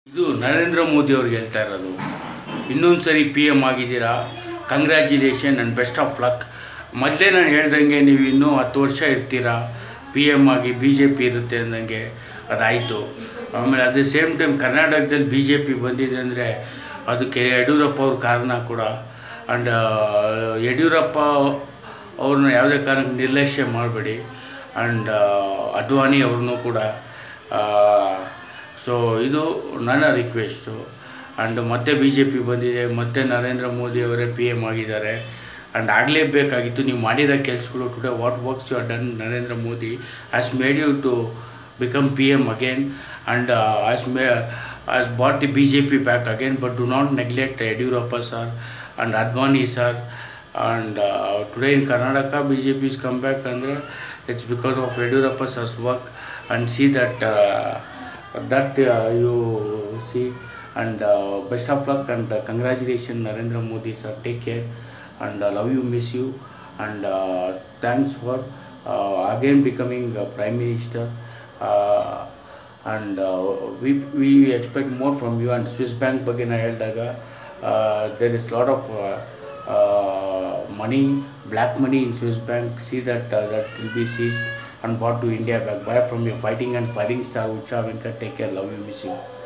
ಇದು ನರೇಂದ್ರ ಮೋದಿ ಅವ್ರಿಗೆ ಹೇಳ್ತಾ ಇರೋದು ಇನ್ನೊಂದು ಸರಿ ಪಿ ಎಮ್ ಆಗಿದ್ದೀರಾ congratulation and best of luck ಮೊದಲೇ ನಾನು ಹೇಳ್ದಂಗೆ ನೀವು ಇನ್ನೂ ಹತ್ತು ವರ್ಷ ಇರ್ತೀರಾ ಪಿ ಎಮ್ ಆಗಿ ಬಿ ಜೆ ಪಿ ಇರುತ್ತೆ ಅಂದಂಗೆ ಅದಾಯಿತು ಆಮೇಲೆ ಅಟ್ ದ ಸೇಮ್ ಟೈಮ್ ಕರ್ನಾಟಕದಲ್ಲಿ ಬಿ ಜೆ ಪಿ ಬಂದಿದೆ ಅಂದರೆ ಅದಕ್ಕೆ ಯಡಿಯೂರಪ್ಪ ಅವ್ರ ಕಾರಣ ಕೂಡ ಆ್ಯಂಡ್ ಯಡಿಯೂರಪ್ಪ ಅವ್ರನ್ನ ಯಾವುದೇ ಕಾರಣಕ್ಕೆ ನಿರ್ಲಕ್ಷ್ಯ ಮಾಡಬೇಡಿ ಆ್ಯಂಡ್ ಅಡ್ವಾಣಿ ಅವ್ರನ್ನೂ ಕೂಡ ಸೊ ಇದು ನನ್ನ ರಿಕ್ವೆಸ್ಟು ಆ್ಯಂಡ್ ಮತ್ತೆ ಬಿ ಜೆ ಪಿ ಬಂದಿದೆ ಮತ್ತೆ ನರೇಂದ್ರ ಮೋದಿ ಅವರೇ ಪಿ ಎಮ್ ಆಗಿದ್ದಾರೆ ಆ್ಯಂಡ್ ಆಗಲೇಬೇಕಾಗಿತ್ತು ನೀವು ಮಾಡಿರೋ ಕೆಲಸಗಳು today what works you are done Narendra Modi has made you to become P M again and has may has bought the B J P back again but do not neglect Yediyurappa sir and Advani sir and today in Karnataka B J P is come back ಅಂದರೆ it's because of Yediyurappa sir's work and see that that uh, you see and uh, best of luck and uh, congratulations narendra modi sir take care and uh, love you miss you and uh, thanks for uh, again becoming uh, prime minister uh, and uh, we, we expect more from you and swiss bank ಬಗ್ಗೆ ನಾ ಹೇಳಿದಾಗ there is lot of uh, uh, money black money in swiss bank see that uh, that will be seized and brought to India back. Bye from your fighting and fighting star Usha Venkat. Take care. Love you. Miss you.